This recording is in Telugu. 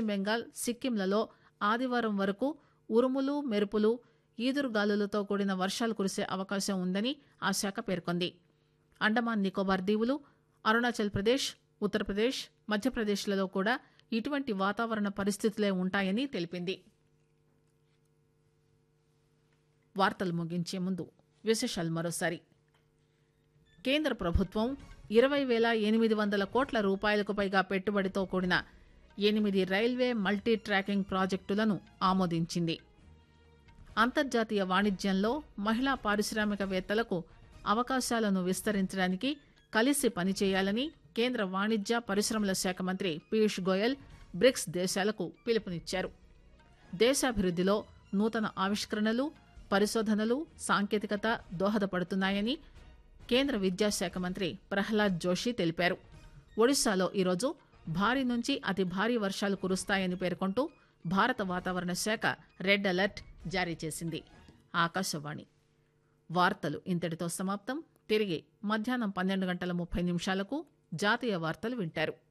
బెంగాల్ సిక్కింలలో ఆదివారం వరకు ఉరుములు మెరుపులు ఈదురుగాలులతో కూడిన వర్షాలు కురిసే అవకాశం ఉందని ఆ శాఖ పేర్కొంది అండమాన్ నికోబార్ దీవులు అరుణాచల్ ప్రదేశ్ ఉత్తరప్రదేశ్ మధ్యప్రదేశ్లలో కూడా ఇటువంటి వాతావరణ పరిస్థితులే ఉంటాయని తెలిపింది వార్తలు ముగించే ముందు విశేషాలు మరోసారి కేంద్ర ప్రభుత్వం ఇరవై వేల ఎనిమిది వందల కోట్ల రూపాయలకు పైగా పెట్టుబడితో కూడిన ఎనిమిది రైల్వే మల్టీ ట్రాకింగ్ ప్రాజెక్టులను ఆమోదించింది అంతర్జాతీయ వాణిజ్యంలో మహిళా పారిశ్రామికవేత్తలకు అవకాశాలను విస్తరించడానికి కలిసి పనిచేయాలని కేంద్ర వాణిజ్య పరిశ్రమల శాఖ మంత్రి పీయూష్ గోయల్ బ్రిక్స్ దేశాలకు పిలుపునిచ్చారు దేశాభివృద్దిలో నూతన ఆవిష్కరణలు పరిశోధనలు సాంకేతికత దోహదపడుతున్నాయని కేంద్ర విద్యాశాఖ మంత్రి ప్రహ్లాద్ జోషి తెలిపారు ఒడిశాలో ఈరోజు భారీ నుంచి అతి భారీ వర్షాలు కురుస్తాయని పేర్కొంటూ భారత వాతావరణ శాఖ రెడ్ అలర్ట్ జారీ చేసింది ఆకాశవాణి వార్తలు ఇంతటితో సమాప్తం తిరిగి మధ్యాహ్నం పన్నెండు గంటల ముప్పై నిమిషాలకు జాతీయ వార్తలు వింటారు